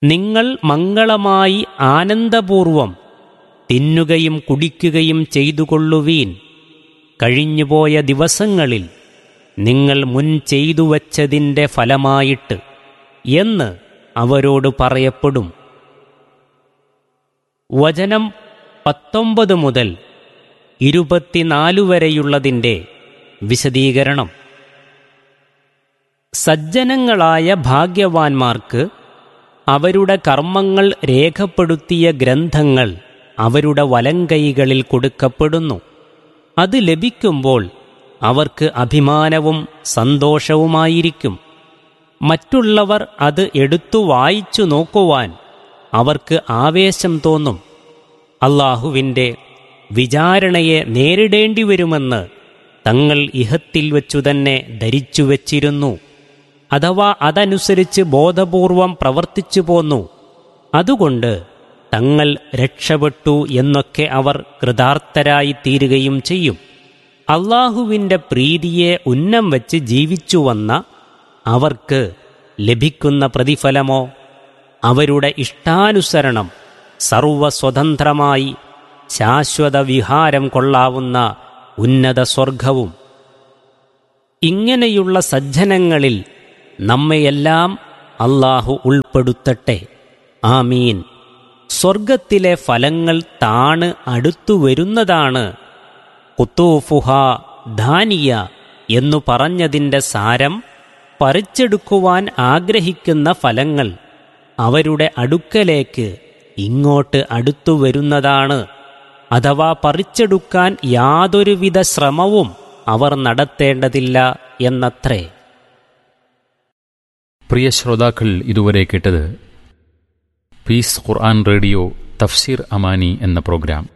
നിങ്ങൾ മംഗളമായി ആനന്ദപൂർവം തിന്നുകയും കുടിക്കുകയും ചെയ്തുകൊള്ളുവീൻ കഴിഞ്ഞുപോയ ദിവസങ്ങളിൽ നിങ്ങൾ മുൻ ചെയ്തു വച്ചതിൻ്റെ ഫലമായിട്ട് എന്ന് അവരോട് പറയപ്പെടും വചനം പത്തൊമ്പത് മുതൽ ഇരുപത്തിനാലു വരെയുള്ളതിൻ്റെ വിശദീകരണം സജ്ജനങ്ങളായ ഭാഗ്യവാന്മാർക്ക് അവരുടെ കർമ്മങ്ങൾ രേഖപ്പെടുത്തിയ ഗ്രന്ഥങ്ങൾ അവരുടെ വലങ്കൈകളിൽ കൊടുക്കപ്പെടുന്നു അത് ലഭിക്കുമ്പോൾ അവർക്ക് അഭിമാനവും സന്തോഷവുമായിരിക്കും മറ്റുള്ളവർ അത് എടുത്തു വായിച്ചു നോക്കുവാൻ അവർക്ക് ആവേശം തോന്നും അള്ളാഹുവിൻ്റെ വിചാരണയെ നേരിടേണ്ടി വരുമെന്ന് തങ്ങൾ ഇഹത്തിൽ വച്ചു തന്നെ ധരിച്ചു വച്ചിരുന്നു അഥവാ അതനുസരിച്ച് ബോധപൂർവം പ്രവർത്തിച്ചു പോന്നു അതുകൊണ്ട് തങ്ങൾ രക്ഷപ്പെട്ടു എന്നൊക്കെ അവർ കൃതാർത്ഥരായി തീരുകയും ചെയ്യും അള്ളാഹുവിൻ്റെ പ്രീതിയെ ഉന്നം വച്ച് ജീവിച്ചു വന്ന അവർക്ക് ലഭിക്കുന്ന പ്രതിഫലമോ അവരുടെ ഇഷ്ടാനുസരണം സർവസ്വതന്ത്രമായി ശാശ്വത വിഹാരം കൊള്ളാവുന്ന ഉന്നത സ്വർഗവും ഇങ്ങനെയുള്ള സജ്ജനങ്ങളിൽ നമ്മയെല്ലാം അള്ളാഹു ഉൾപ്പെടുത്തട്ടെ ആമീൻ സ്വർഗത്തിലെ ഫലങ്ങൾ താണ് അടുത്തു വരുന്നതാണ് കുത്തൂഫുഹ ധാനിയ എന്നു പറഞ്ഞതിൻ്റെ സാരം പറിച്ചെടുക്കുവാൻ ആഗ്രഹിക്കുന്ന ഫലങ്ങൾ അവരുടെ അടുക്കലേക്ക് ഇങ്ങോട്ട് അടുത്തു വരുന്നതാണ് അഥവാ പറിച്ചെടുക്കാൻ യാതൊരുവിധ ശ്രമവും അവർ നടത്തേണ്ടതില്ല എന്നത്രേ പ്രിയ ശ്രോതാക്കൾ ഇതുവരെ കേട്ടത് പീസ് ഖുർആൻ റേഡിയോ തഫ്സീർ അമാനി എന്ന പ്രോഗ്രാം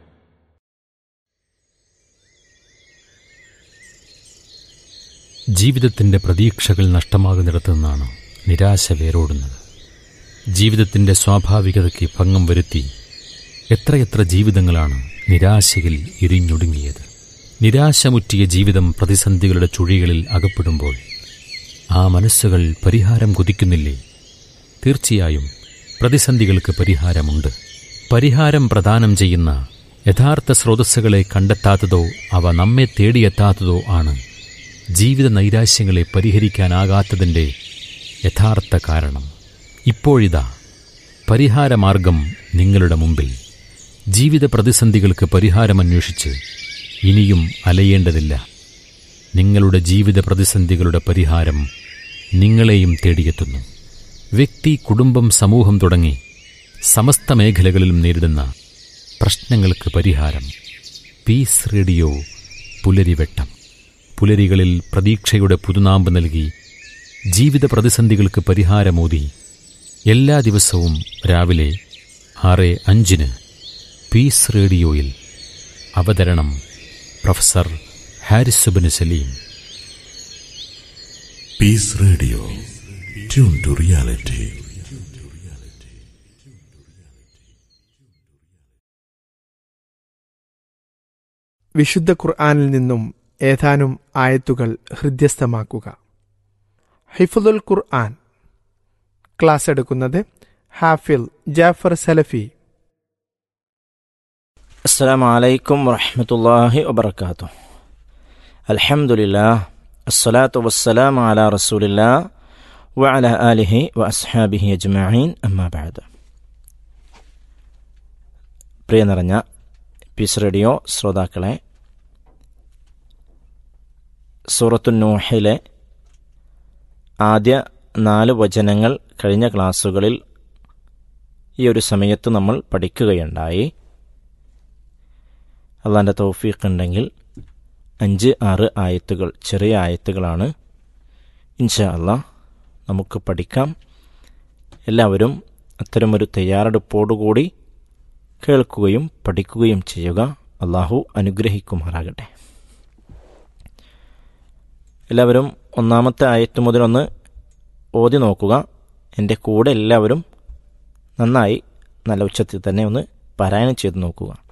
ജീവിതത്തിൻ്റെ പ്രതീക്ഷകൾ നഷ്ടമാകുന്നിടത്തു നിന്നാണ് നിരാശ വേരോടുന്നത് ജീവിതത്തിൻ്റെ സ്വാഭാവികതയ്ക്ക് ഭംഗം വരുത്തി എത്രയെത്ര ജീവിതങ്ങളാണ് നിരാശയിൽ ഇരിഞ്ഞൊടുങ്ങിയത് നിരാശമുറ്റിയ ജീവിതം പ്രതിസന്ധികളുടെ ചുഴികളിൽ അകപ്പെടുമ്പോൾ ആ മനസ്സുകൾ പരിഹാരം കൊതിക്കുന്നില്ലേ തീർച്ചയായും പ്രതിസന്ധികൾക്ക് പരിഹാരമുണ്ട് പരിഹാരം പ്രദാനം ചെയ്യുന്ന യഥാർത്ഥ സ്രോതസ്സുകളെ കണ്ടെത്താത്തതോ അവ നമ്മെ തേടിയെത്താത്തതോ ആണ് ജീവിത നൈരാശ്യങ്ങളെ പരിഹരിക്കാനാകാത്തതിൻ്റെ യഥാർത്ഥ കാരണം ഇപ്പോഴിതാ പരിഹാരമാർഗം നിങ്ങളുടെ മുമ്പിൽ ജീവിത പ്രതിസന്ധികൾക്ക് പരിഹാരമന്വേഷിച്ച് ഇനിയും അലയേണ്ടതില്ല നിങ്ങളുടെ ജീവിത പ്രതിസന്ധികളുടെ പരിഹാരം നിങ്ങളെയും തേടിയെത്തുന്നു വ്യക്തി കുടുംബം സമൂഹം തുടങ്ങി സമസ്ത മേഖലകളിലും നേരിടുന്ന പ്രശ്നങ്ങൾക്ക് പരിഹാരം പീസ് റേഡിയോ പുലരിവെട്ടം പുലരികളിൽ പ്രതീക്ഷയുടെ പുതുനാമ്പ് നൽകി ജീവിത പ്രതിസന്ധികൾക്ക് പരിഹാരമോതി എല്ലാ ദിവസവും രാവിലെ ആറ് അഞ്ചിന് പീസ് റേഡിയോയിൽ അവതരണം പ്രൊഫസർ ഹാരിസ് സുബിന് Salim Peace Radio. Tune to reality. വിശുദ്ധ ഖുർആനിൽ നിന്നും ഏതാനും ആയത്തുകൾ ഹൃദ്യസ്ഥമാക്കുക ഹിഫുദുൽ ഖുർആൻ ക്ലാസ് എടുക്കുന്നത് ഹാഫിൽ ജാഫർ സലഫി السلام عليكم ورحمة الله وبركاته الحمد لله الصلاة والسلام على رسول الله وعلى آله وأصحابه أجمعين أما بعد പ്രിയ നിറഞ്ഞ പീസ് റേഡിയോ ശ്രോതാക്കളെ സൂറത്തു നൂഹിലെ ആദ്യ നാല് വചനങ്ങൾ കഴിഞ്ഞ ക്ലാസ്സുകളിൽ ഈ ഒരു സമയത്ത് നമ്മൾ പഠിക്കുകയുണ്ടായി അള്ളാൻ്റെ തൗഫീഖ് ഉണ്ടെങ്കിൽ അഞ്ച് ആറ് ആയത്തുകൾ ചെറിയ ആയത്തുകളാണ് ഇൻഷാ അള്ളാ നമുക്ക് പഠിക്കാം എല്ലാവരും അത്തരമൊരു തയ്യാറെടുപ്പോടുകൂടി കേൾക്കുകയും പഠിക്കുകയും ചെയ്യുക അള്ളാഹു അനുഗ്രഹിക്കുമാറാകട്ടെ എല്ലാവരും ഒന്നാമത്തെ ആയത്ത് മുതൽ ഒന്ന് ഓതി നോക്കുക എൻ്റെ കൂടെ എല്ലാവരും നന്നായി നല്ല ഉച്ചത്തിൽ തന്നെ ഒന്ന് പാരായണം ചെയ്ത് നോക്കുക